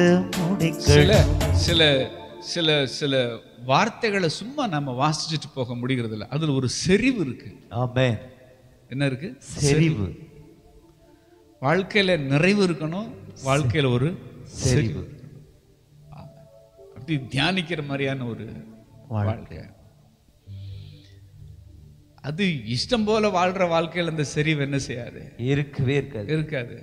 சில சில சில சில வார்த்தைகளை சும்மா நம்ம வாசிச்சுட்டு போக முடிகிறது இல்ல அதுல ஒரு செறிவு இருக்கு ஆமென் என்ன இருக்கு செறிவு வாழ்க்கையில நிறைவு இருக்கணும் வாழ்க்கையில ஒரு செறிவு அப்படி தியானிக்கிற மாதிரியான ஒரு வாழ்க்கை. வாழ்க்கை அது இஷ்டம் போல வாழ்ற வாழ்க்கையில அந்த செறிவு என்ன செய்யாது இருக்கவே இருக்காது இருக்காது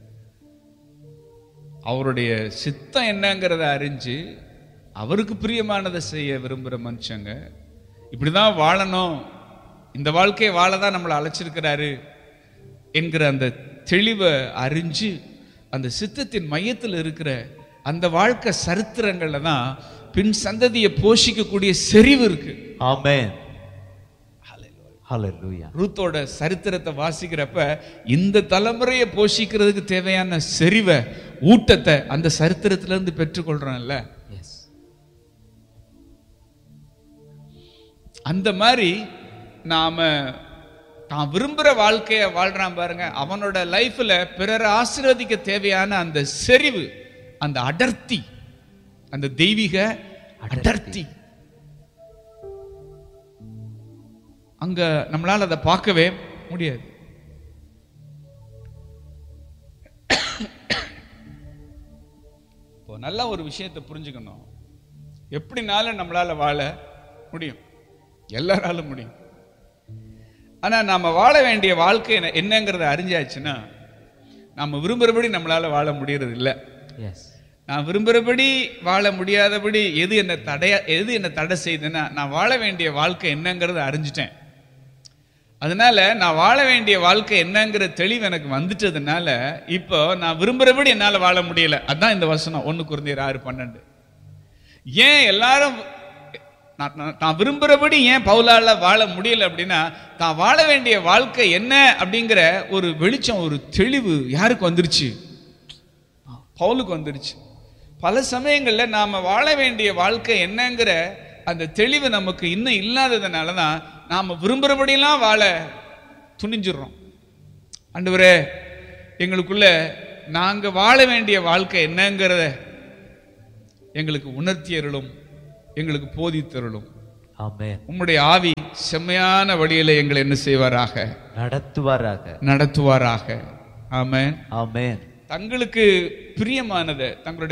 அவருடைய சித்தம் என்னங்கிறத அறிஞ்சு அவருக்கு பிரியமானதை செய்ய விரும்புகிற மனுஷங்க இப்படிதான் வாழணும் இந்த வாழ்க்கையை வாழ தான் நம்மளை அழைச்சிருக்கிறாரு என்கிற அந்த தெளிவை அறிஞ்சு அந்த சித்தத்தின் மையத்தில் இருக்கிற அந்த வாழ்க்கை சரித்திரங்கள்ல தான் பின் சந்ததியை போஷிக்கக்கூடிய செறிவு இருக்கு ஆமென் ஹalleluya ரூத்தோட சரித்திரத்தை வாசிக்கிறப்ப இந்த தலைமுறையை போஷிக்கிறதுக்கு தேவையான செறிவை ஊட்டத்தை அந்த சரித்திரத்துல இருந்து பெற்றுக்கொள்றோம்ல எஸ் அந்த மாதிரி நாம தான் விரும்புற வாழ்க்கைய வாழ்றான் பாருங்க அவனோட லைஃப்ல பிறரை ஆசீர்வதிக்க தேவையான அந்த செறிவு அந்த அடர்த்தி அந்த தெய்வீக அடர்த்தி அங்க நம்மளால அதை பார்க்கவே முடியாது இப்போ நல்லா ஒரு விஷயத்தை புரிஞ்சுக்கணும் எப்படினாலும் நம்மளால வாழ முடியும் எல்லாராலும் முடியும் ஆனா நாம வாழ வேண்டிய வாழ்க்கை என்ன- என்னங்கிறத அறிஞ்சாச்சுன்னா நாம விரும்புறபடி நம்மளால வாழ முடியறது இல்ல எஸ் நான் விரும்புறபடி வாழ முடியாதபடி எது என்ன தடைய எது என்ன தடை செய்யுதுன்னா நான் வாழ வேண்டிய வாழ்க்கை என்னங்கிறத அறிஞ்சிட்டேன் அதனால நான் வாழ வேண்டிய வாழ்க்கை என்னங்கிற தெளிவு எனக்கு வந்துட்டதுனால இப்போ நான் விரும்புறபடி என்னால வாழ முடியல அதான் இந்த வசனம் ஒண்ணு குருந்தியர் ஆறு பன்னெண்டு ஏன் எல்லாரும் நான் நான்- நான் விரும்புறபடி ஏன் பவுலால வாழ முடியல அப்படின்னா தான் வாழ வேண்டிய வாழ்க்கை என்ன அப்படிங்கிற ஒரு வெளிச்சம் ஒரு தெளிவு யாருக்கு வந்துருச்சு பவுலுக்கு வந்துருச்சு பல சமயங்கள்ல நாம வாழ வேண்டிய வாழ்க்கை என்னங்கிற அந்த தெளிவு நமக்கு இன்னும் இல்லாததுனால தான் நாம விரும்புறபடியெல்லாம் வாழ துணிஞ்சிடுறோம் ஆண்டவரே எங்களுக்குள்ள நாங்க வாழ வேண்டிய வாழ்க்கை என்னங்கிறத எங்களுக்கு உணர்த்தியருளும் எங்களுக்கு போதித்தருளும் ஆமென் உம்முடைய ஆவி செம்மையான வழியில எங்களை என்ன செய்வாராக நடத்துவாராக நடத்துவாராக ஆமென் ஆமென் தங்களுக்கு பிரியமானதை தங்களுடைய